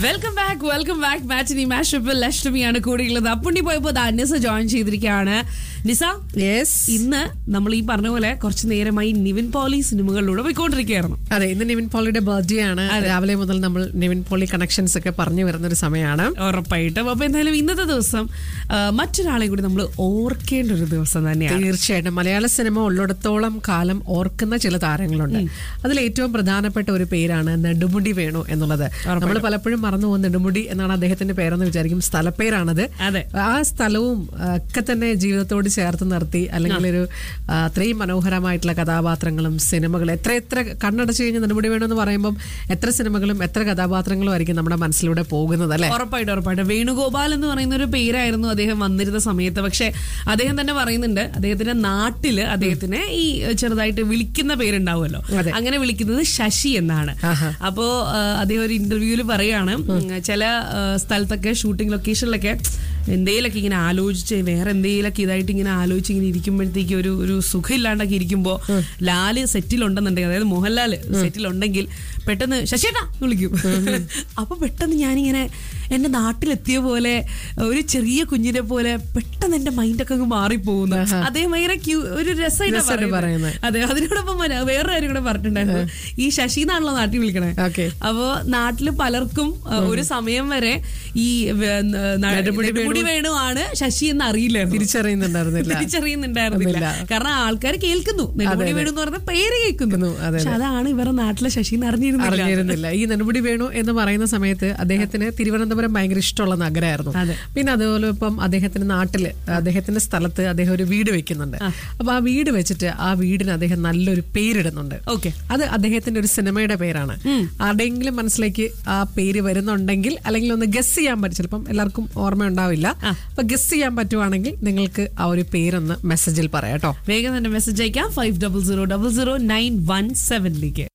Welcome back welcome back matinee മാഷപ്പിൽ ലക്ഷ്മിയാണ് കൂടെയുള്ളത് അപ്പുണ്ണി പോയപ്പോ ദാ നിസ ജോയിൻ ചെയ്തിരിക്കുകയാണ് നിസ യെസ് ഇന്ന് നമ്മൾ ഈ പറഞ്ഞ പോലെ കുറച്ച് നേരമായി നിവിൻ പോളി സിനിമകളിലൂടെ പോയിക്കൊണ്ടിരിക്കുകയായിരുന്നു അതെ ഇന്ന് നിവിൻ പോളിയുടെ ബർത്ത്ഡേ ആണ് രാവിലെ മുതൽ നമ്മൾ നിവിൻ പോളി കണക്ഷൻസ് ഒക്കെ പറഞ്ഞു വരുന്ന ഒരു സമയമാണ് ഉറപ്പായിട്ടും അപ്പൊ എന്തായാലും ഇന്നത്തെ ദിവസം ആ, മറ്റൊരാളെ കൂടി നമ്മൾ ഓർക്കേണ്ട ഒരു ദിവസം തന്നെയാണ് തീർച്ചയായിട്ടും മലയാള സിനിമ ഉള്ളിടത്തോളം കാലം ഓർക്കുന്ന ചില താരങ്ങളുണ്ട് അതിൽ ഏറ്റവും പ്രധാനപ്പെട്ട ഒരു പേരാണ് നെടുമുടി വേണു എന്നുള്ളത് നമ്മൾ പലപ്പോഴും മറന്നു പോകും നെടുമുടി എന്നാണ് അദ്ദേഹത്തിന്റെ പേരെന്ന് വിചാരിക്കും സ്ഥലപ്പേരാണത് അതെ ആ സ്ഥലവും ആ, ഒക്കെ തന്നെ ജീവിതത്തോട് ചേർത്ത് നിർത്തി അല്ലെങ്കിൽ ഒരു ആ, അത്രയും മനോഹരമായിട്ടുള്ള കഥാപാത്രങ്ങളും സിനിമകളും എത്ര എത്ര കണ്ണടച്ചു കഴിഞ്ഞ് നെടുമുടി വേണു എന്ന് പറയുമ്പോൾ എത്ര സിനിമകളും എത്ര കഥാപാത്രങ്ങളും ആയിരിക്കും നമ്മുടെ മനസ്സിലൂടെ പോകുന്നത് അല്ലെ ഉറപ്പായിട്ടും ഉറപ്പായിട്ടും വേണുഗോപാൽ എന്ന് പറയുന്ന ഒരു പേരായിരുന്നു അദ്ദേഹം വന്നിരുന്ന സമയത്ത് പക്ഷെ അദ്ദേഹം തന്നെ പറയുന്നുണ്ട് അദ്ദേഹത്തിന്റെ നാട്ടില് അദ്ദേഹത്തിനെ ഈ ചെറുതായിട്ട് വിളിക്കുന്ന പേരുണ്ടാവുമല്ലോ അതെ. അങ്ങനെ വിളിക്കുന്നത് ശശി എന്നാണ് ആഹാ. അപ്പോ ആ, അദ്ദേഹം ഒരു ഇന്റർവ്യൂവിൽ പറയാണ് ഉം, ചില ആ, സ്ഥലത്തൊക്കെ ഷൂട്ടിംഗ് ലൊക്കേഷനിലൊക്കെ എന്തേലൊക്കെ ഇങ്ങനെ ആലോചിച്ച് വേറെ എന്തേലൊക്കെ ഇതായിട്ട് ഇങ്ങനെ ആലോചിച്ച് ഇങ്ങനെ ഇരിക്കുമ്പോഴത്തേക്ക് ഒരു ഒരു സുഖം ഇല്ലാണ്ടൊക്കെ ഇരിക്കുമ്പോ ലാല് സെറ്റിലുണ്ടെന്നുണ്ടെങ്കിൽ അതായത് മോഹൻലാൽ സെറ്റിലുണ്ടെങ്കിൽ പെട്ടെന്ന് ശശിയേട്ടാ എന്ന് വിളിക്കും അപ്പൊ പെട്ടെന്ന് ഞാനിങ്ങനെ എന്റെ നാട്ടിലെത്തിയ പോലെ ഒരു ചെറിയ കുഞ്ഞിനെ പോലെ പെട്ടെന്ന് എന്റെ മൈൻഡൊക്കെ അങ്ങ് മാറിപ്പോകുന്നു അതേ ഭയങ്കര ക്യൂ- ഒരു രസമായിട്ടാ രസായിട്ട് പറയുന്നത് പറയുന്നത്. അതെ അതിനോടൊപ്പം മന- വേറൊരു കാര്യം കൂടെ പറഞ്ഞിട്ടുണ്ടായിരുന്നു ഈ ശശി എന്നാണല്ലോ നാട്ടിൽ വിളിക്കണേ ഓക്കെ അപ്പോ നാട്ടില് പലർക്കും അഹ്, ഒരു സമയം വരെ ഈ വേ- ന- നെടുമുടി വേണു ആണ് ശശി എന്ന് അറിയില്ലായിരുന്നു തിരിച്ചറിയുന്നുണ്ടായിരുന്നില്ല തിരിച്ചറിയുന്നുണ്ടായിരുന്നില്ല ഒന്നുമില്ല. കാരണം ആൾക്കാർ കേൾക്കുന്നു നെടുമുടി വേണു എന്ന് പറഞ്ഞ പേര് കേൾക്കുന്നു അതെ, പക്ഷെ അതാണ് ഇവരുടെ നാട്ടിലെ ശശി എന്ന് അറിഞ്ഞിരുന്നില്ല അറിഞ്ഞിരുന്നില്ല ഈ നെടുമുടി വേണു എന്ന് പറയുന്ന സമയത്ത് അദ്ദേഹത്തിന് തിരുവനന്തപുരം ഭയങ്കര ഇഷ്ടമുള്ള നഗരമായിരുന്നു അതെ. പിന്നെ അതുപോലെ ഇപ്പം അദ്ദേഹത്തിന്റെ നാട്ടില് അദ്ദേഹത്തിന്റെ സ്ഥലത്ത് അദ്ദേഹം ഒരു വീട് വെക്കുന്നുണ്ട് അപ്പൊ ആ വീട് വെച്ചിട്ട് ആ വീടിന് അദ്ദേഹം നല്ലൊരു പേരിടുന്നുണ്ട് ഓക്കെ അത് അദ്ദേഹത്തിന്റെ ഒരു സിനിമയുടെ പേരാണ് ആരുടെയെങ്കിലും മനസ്സിലേക്ക് ആ പേര് വരുന്നുണ്ടെങ്കിൽ അല്ലെങ്കിൽ ഒന്ന് ഗസ് ചെയ്യാൻ പറ്റും ചിലപ്പം എല്ലാവർക്കും ഓർമ്മ ഉണ്ടാവില്ല അപ്പൊ ഗസ് ചെയ്യാൻ പറ്റുവാണെങ്കിൽ നിങ്ങൾക്ക് ആ ഒരു പേരൊന്ന് മെസ്സേജിൽ പറയാം കേട്ടോ വേഗം തന്നെ മെസ്സേജ് അയക്കാം five double zero double zero nine one സെവനിലേക്ക്